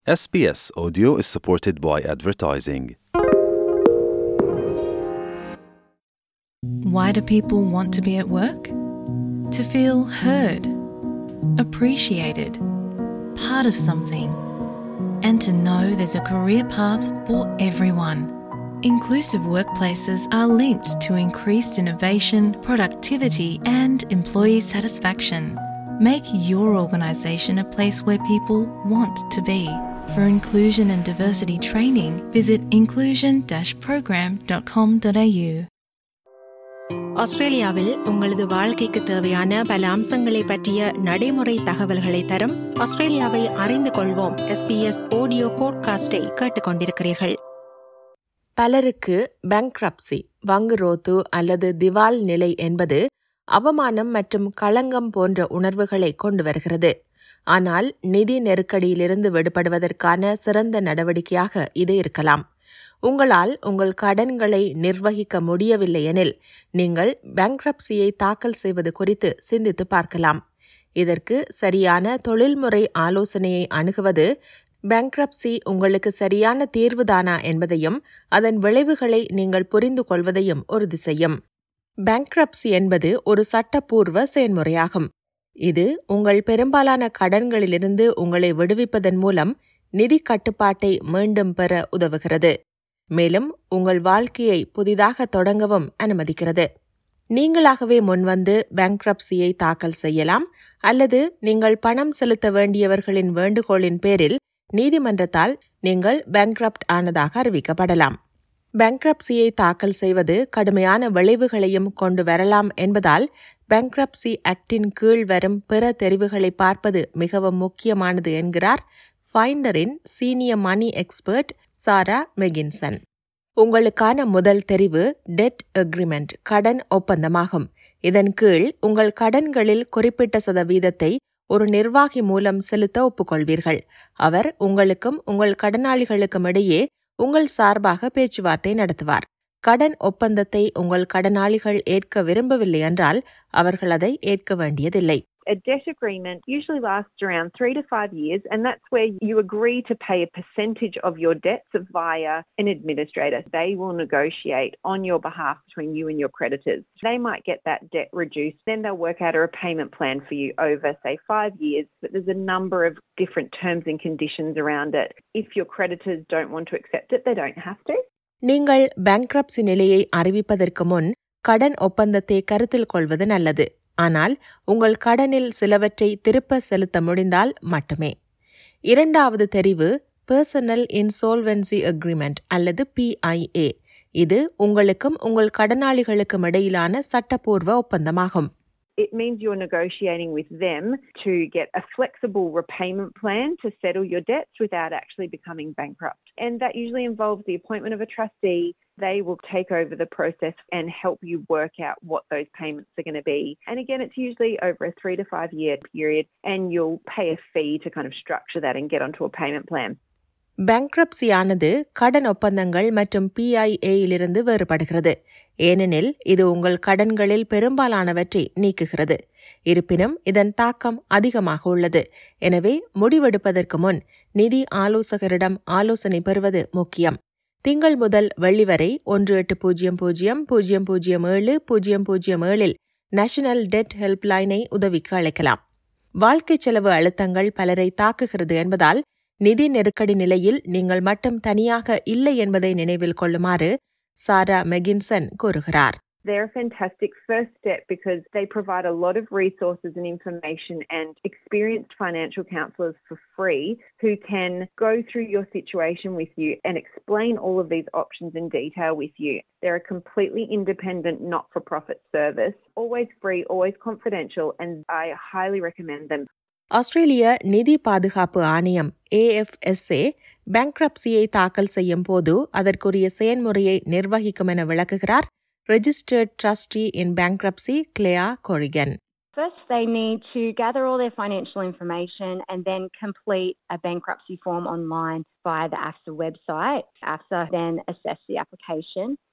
SBS Audio is supported by advertising. Why do people want to be at work? To feel heard, appreciated, part of something, and to know there's a career path for everyone. Inclusive workplaces are linked to increased innovation, productivity, and employee satisfaction. Make your organisation a place where people want to be. For inclusion and diversity training, visit inclusion program.com.au. ஆஸ்திரேலியாவில் உங்களது வாழ்க்கைக்கு தேவையான பல அம்சங்களை பற்றிய நடைமுறை தகவல்களை தரும் ஆஸ்திரேலியாவை அறிந்து கொள்வோம் எஸ்பிஎஸ் ஆடியோ போட்காஸ்டை கேட்டுக்கொண்டிருக்கிறீர்கள் பலருக்கு பேங்க்ரப்சி வங்குரோத்து அல்லது திவால் நிலை என்பது அவமானம் மற்றும் களங்கம் போன்ற உணர்வுகளை கொண்டு வருகிறது ஆனால் நிதி நெருக்கடியிலிருந்து விடுபடுவதற்கான சிறந்த நடவடிக்கையாக இது இருக்கலாம் உங்களால் உங்கள் கடன்களை நிர்வகிக்க முடியவில்லை எனில் நீங்கள் பேங்க்ரப்சியை தாக்கல் செய்வது குறித்து சிந்தித்து பார்க்கலாம் இதற்கு சரியான தொழில்முறை ஆலோசனையை அணுகுவது பேங்க்ரப்சி உங்களுக்கு சரியான தீர்வுதானா என்பதையும் அதன் விளைவுகளை நீங்கள் புரிந்து கொள்வதையும் உறுதி செய்யும் பேங்க்ரப்சி என்பது ஒரு சட்டப்பூர்வ செயல்முறையாகும் இது உங்கள் பெரும்பாலான கடன்களிலிருந்து உங்களை விடுவிப்பதன் மூலம் நிதி கட்டுப்பாட்டை மீண்டும் பெற உதவுகிறது மேலும் உங்கள் வாழ்க்கையை புதிதாக தொடங்கவும் அனுமதிக்கிறது நீங்களாகவே முன்வந்து பேங்க்ரப்சியை தாக்கல் செய்யலாம் அல்லது நீங்கள் பணம் செலுத்த வேண்டியவர்களின் வேண்டுகோளின் பேரில் நீதிமன்றத்தால் நீங்கள் பேங்க்ரப்ட் ஆனதாக அறிவிக்கப்படலாம் பேங்க்ரப்சியை தாக்கல் செய்வது கடுமையான விளைவுகளையும் கொண்டு வரலாம் என்பதால் பேங்க்ரப்சி ஆக்டின் கீழ் வரும் பிற தெரிவுகளை பார்ப்பது மிகவும் முக்கியமானது என்கிறார் ஃபைண்டரின் சீனியர் மணி எக்ஸ்பர்ட் சாரா மெகின்சன் உங்களுக்கான முதல் தெரிவு டெட் அக்ரிமெண்ட் கடன் ஒப்பந்தமாகும் இதன் கீழ் உங்கள் கடன்களில் குறிப்பிட்ட சதவீதத்தை ஒரு நிர்வாகி மூலம் செலுத்த ஒப்புக்கொள்வீர்கள் அவர் உங்களுக்கும் உங்கள் கடனாளிகளுக்கும் இடையே உங்கள் சார்பாக பேச்சுவார்த்தை நடத்துவார் கடன் ஒப்பந்தத்தை உங்கள் கடனாளிகள் ஏற்க விரும்பவில்லை என்றால் அவர்கள் அதை ஏற்க வேண்டியதில்லை A debt agreement usually lasts around three to five years, and that's where you agree to pay a percentage of your debts via an administrator. They will negotiate on your behalf between you and your creditors. They might get that debt reduced, then they'll work out a repayment plan for you over, say, five years. But there's a number of different terms and conditions around it. If your creditors don't want to accept it, they don't have to. நீங்கள் bankruptcy நிலையை அறிவிப்பதற்கு முன் கடன் ஒப்பந்தத்தை கருத்தில் கொள்வது நல்லது ஆனால் உங்கள் கடனில் சிலவற்றை திருப்ப செலுத்த முடிந்தால் மட்டுமே இரண்டாவது தெரிவு பர்சனல் இன்சோல்வென்சி அக்ரிமெண்ட் அல்லது பிஐஏ இது உங்களுக்கும் உங்கள் கடனாளிகளுக்கும் இடையிலான சட்டப்பூர்வ ஒப்பந்தமாகும் It means you're negotiating with them to get a flexible repayment plan to settle your debts without actually becoming bankrupt. And that usually involves the appointment of a trustee. They will take over the process and help you work out what those payments are going to be. And again, it's usually over a three to five year period, and you'll pay a fee to kind of structure that and get onto a payment plan. பேங்க்ரப்சியானது கடன் ஒப்பந்தங்கள் மற்றும் பிஐஏயிலிருந்து வேறுபடுகிறது ஏனெனில் இது உங்கள் கடன்களில் பெரும்பாலானவற்றை நீக்குகிறது இருப்பினும் இதன் தாக்கம் அதிகமாக உள்ளது எனவே முடிவெடுப்பதற்கு முன் நிதி ஆலோசகரிடம் ஆலோசனை பெறுவது முக்கியம் திங்கள் முதல் வெள்ளி வரை ஒன்று எட்டு பூஜ்ஜியம் பூஜ்ஜியம் பூஜ்ஜியம் பூஜ்ஜியம் ஏழு பூஜ்ஜியம் பூஜ்ஜியம் ஏழில் நேஷனல் டெட் ஹெல்ப்லைனை உதவிக்கு அழைக்கலாம் வாழ்க்கை செலவு அழுத்தங்கள் பலரை தாக்குகிறது என்பதால் நிதி நெருக்கடி நிலையில் நீங்கள் மட்டும் தனியாக இல்லை என்பதை நினைவில் கொள்ளுமாறு சாரா மெகின்சன் கூறுகிறார் They're a fantastic first step because they provide a lot of resources and information and experienced financial counsellors for free who can go through your situation with you and explain all of these options in detail with you. They're a completely independent, not for profit service, always free, always confidential, and I highly recommend them. ஆஸ்திரேலிய நிதி பாதுகாப்பு ஆணையம் ஏஎஃப்எஸ்ஏ பேங்க்ரப்சியை தாக்கல் செய்யும் போது அதற்குரிய செயல்முறையை நிர்வகிக்கும் என விளக்குகிறார் registered trustee in bankruptcy Claire Corrigan First, they need to gather all their financial information and then complete a bankruptcy form online via the AFSA website. AFSA then assess the application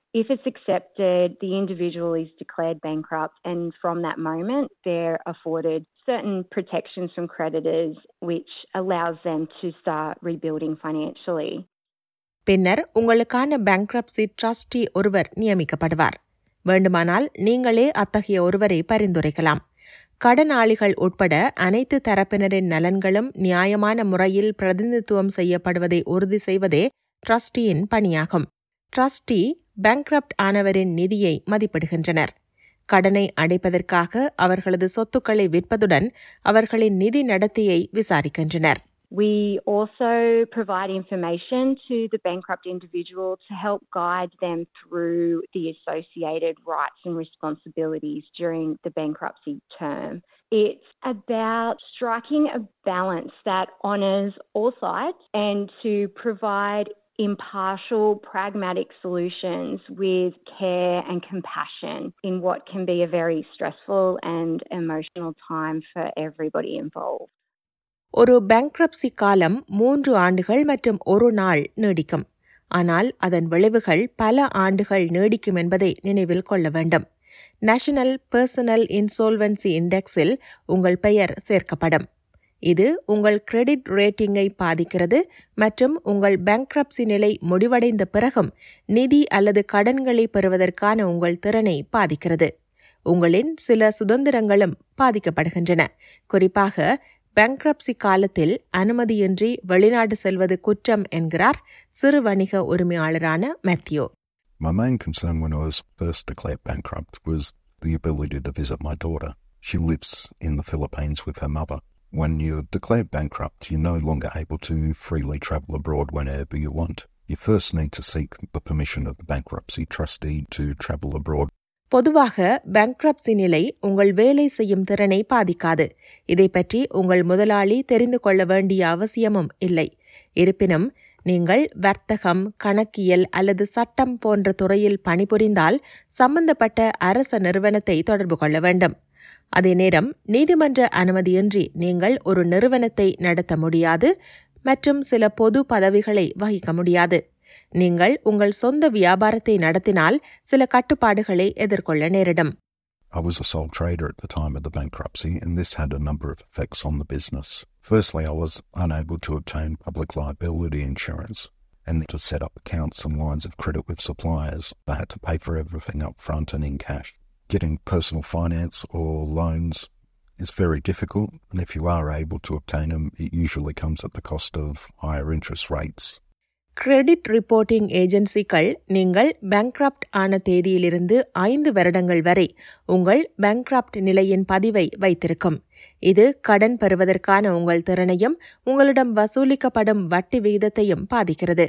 If it's accepted, the individual is declared bankrupt, and from that moment, they're afforded certain protections from creditors, which allows them to start rebuilding financially. பின்னர் உங்களுக்கான bankruptcy trustee ஒருவர் நியமிக்கப்படுவார் வேண்டுமானால் நீங்களே அத்தகைய ஒருவரை பரிந்துரைக்கலாம் கடனாளிகள் உட்பட அனைத்து தரப்பினரின் நலன்களும் நியாயமான முறையில் பிரதிநிதித்துவம் செய்யப்படுவதை உறுதி செய்வதே ட்ரஸ்டியின் பணியாகும் ட்ரஸ்டி பேங்க்ரப்ட் ஆனவரின் நிதியை மதிப்பிடுகின்றனர் கடனை அடைப்பதற்காக அவர்களது சொத்துக்களை விற்பதுடன் அவர்களின் நிதி நடத்தையை விசாரிக்கின்றனர் We also provide information to the bankrupt individual to help guide them through the associated rights and responsibilities during the bankruptcy term. It's about striking a balance that honours all sides and to provide impartial, pragmatic solutions with care and compassion in what can be a very stressful and emotional time for everybody involved. ஒரு bankruptcy காலம் மூன்று ஆண்டுகள் மற்றும் ஒரு நாள் நீடிக்கும் ஆனால் அதன் விளைவுகள் பல ஆண்டுகள் நீடிக்கும் என்பதை நினைவில் கொள்ள வேண்டும் நேஷனல் பர்சனல் இன்சோல்வன்சி இண்டெக்ஸில் உங்கள் பெயர் சேர்க்கப்படும் இது உங்கள் கிரெடிட் ரேட்டிங்கை பாதிக்கிறது மற்றும் உங்கள் பேங்க்ரப்சி நிலை முடிவடைந்த பிறகும் நிதி அல்லது கடன்களை பெறுவதற்கான உங்கள் திறனை பாதிக்கிறது உங்களின் சில சுதந்திரங்களும் பாதிக்கப்படுகின்றன குறிப்பாக பேங்க்ரப்சி காலத்தில் அனுமதியின்றி வெளிநாடு செல்வது குற்றம் என்கிறார் சிறு வணிக உரிமையாளரான Matthew My main concern when I was first declared bankrupt was the ability to visit my daughter. She lives in the Philippines with her mother. When you're declared bankrupt, you're no longer able to freely travel abroad whenever you want. You first need to seek the permission of the bankruptcy trustee to travel abroad. பொதுவாக bankruptcy நிலை உங்கள் வேலை செய்யும் திறனை பாதிக்காது இதை பற்றி உங்கள் முதலாளி தெரிந்து கொள்ள வேண்டிய அவசியமும் இல்லை இருப்பினும் நீங்கள் வர்த்தகம் கணக்கியல் அல்லது சட்டம் போன்ற துறையில் பணிபுரிந்தால் சம்பந்தப்பட்ட அரச நிறுவனத்தை தொடர்பு கொள்ள வேண்டும் அதே நேரம் நீதிமன்ற அனுமதியின்றி நீங்கள் ஒரு நிறுவனத்தை நடத்த முடியாது மற்றும் சில பொது பதவிகளை வகிக்க முடியாது நீங்கள் உங்கள் சொந்த வியாபாரத்தை நடத்தினால் சில கட்டுப்பாடுகளை எதிர்கொள்ள நேரிடும் I was a sole trader at the time of the bankruptcy, and this had a number of effects on the business. Firstly, I was unable to obtain public liability insurance and to set up accounts and lines of credit with suppliers. I had to pay for everything up front and in cash. Getting personal finance or loans is very difficult, and if you are able to obtain them, it usually comes at the cost of higher interest rates. Credit reporting ஏஜென்சிகள் நீங்கள் bankrupt ஆன தேதியிலிருந்து ஐந்து வருடங்கள் வரை உங்கள் bankrupt நிலையின் பதிவை வைத்திருக்கும் இது கடன் பெறுவதற்கான உங்கள் திறனையும் உங்களிடம் வசூலிக்கப்படும் வட்டி விகிதத்தையும் பாதிக்கிறது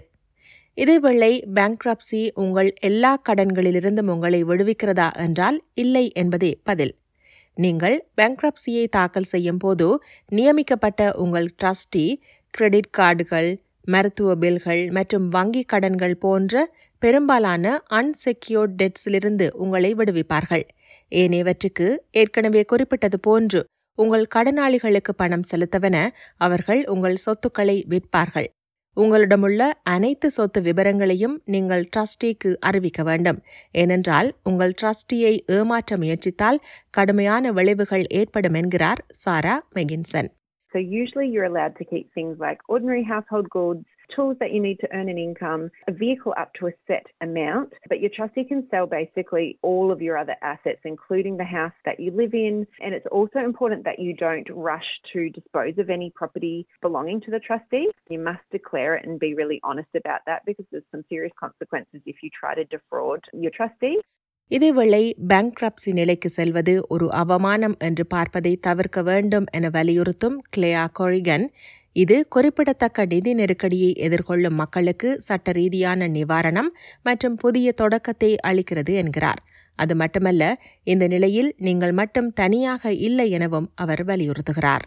இதேவேளை பேங்க்ரப்சி உங்கள் எல்லா கடன்களிலிருந்தும் உங்களை விடுவிக்கிறதா என்றால் இல்லை என்பதே பதில் நீங்கள் பேங்க்ரப்சியை தாக்கல் செய்யும் போது நியமிக்கப்பட்ட உங்கள் ட்ரஸ்டி கிரெடிட் கார்டுகள் மருத்துவ பில்கள் மற்றும் வங்கிக் கடன்கள் போன்ற பெரும்பாலான அன்செக்யூர்ட் டெட்ஸிலிருந்து உங்களை விடுவிப்பார்கள் ஏனையவற்றுக்கு ஏற்கனவே குறிப்பிட்டது போன்று உங்கள் கடனாளிகளுக்கு பணம் செலுத்தவென அவர்கள் உங்கள் சொத்துக்களை விற்பார்கள் உங்களிடமுள்ள அனைத்து சொத்து விவரங்களையும் நீங்கள் ட்ரஸ்டிக்கு அறிவிக்க வேண்டும் ஏனென்றால் உங்கள் ட்ரஸ்டியை ஏமாற்ற முயற்சித்தால் கடுமையான விளைவுகள் ஏற்படும் என்கிறார் Sarah Meginson So usually you're allowed to keep things like ordinary household goods, tools that you need to earn an income, a vehicle up to a set amount, but your trustee can sell basically all of your other assets, including the house that you live in. And it's also important that you don't rush to dispose of any property belonging to the trustee. You must declare it and be really honest about that because there's some serious consequences if you try to defraud your trustee. இதேவேளை bankruptcy நிலைக்கு செல்வது ஒரு அவமானம் என்று பார்ப்பதை தவிர்க்க வேண்டும் என வலியுறுத்தும் கிளேயா கொரிகன் இது குறிப்பிடத்தக்க நிதி நெருக்கடியை எதிர்கொள்ளும் மக்களுக்கு சட்ட ரீதியான நிவாரணம் மற்றும் புதிய தொடக்கத்தை அளிக்கிறது என்கிறார் அது மட்டுமல்ல இந்த நிலையில் நீங்கள் மட்டும் தனியாக இல்லை எனவும் அவர் வலியுறுத்துகிறார்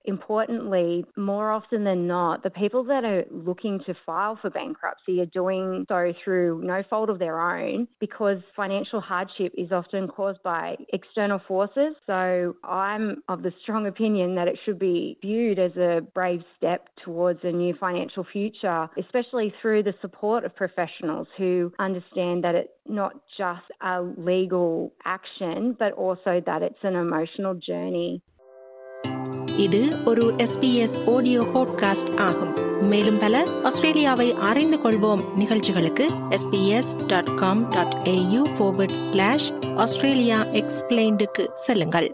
importantly, more often than not, the people that are looking to file for bankruptcy are doing so through no fault of their own because financial hardship is often caused by external forces. So I'm of the strong opinion that it should be viewed as a brave step towards a new financial future, especially through the support of professionals who understand that it's not just a legal action, but also that it's an emotional journey. இது ஒரு SBS audio podcast ஆகும் மேலும் பல ஆஸ்திரேலியாவை அறிந்து கொள்வோம் நிகழ்ச்சிகளுக்கு SBS dot com dot AU slash Australia எக்ஸ்பிளைண்டுக்கு செல்லுங்கள்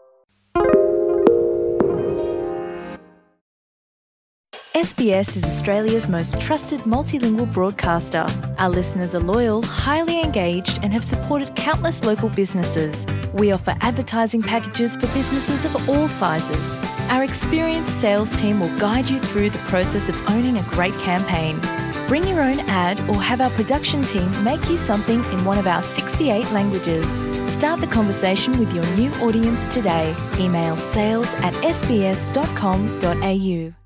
SBS is Australia's most trusted multilingual broadcaster. Our listeners are loyal, highly engaged, and have supported countless local businesses. We offer advertising packages for businesses of all sizes. Our experienced sales team will guide you through the process of owning a great campaign. Bring your own ad or have our production team make you something in one of our 68 languages. Start the conversation with your new audience today. Email sales at sbs.com.au.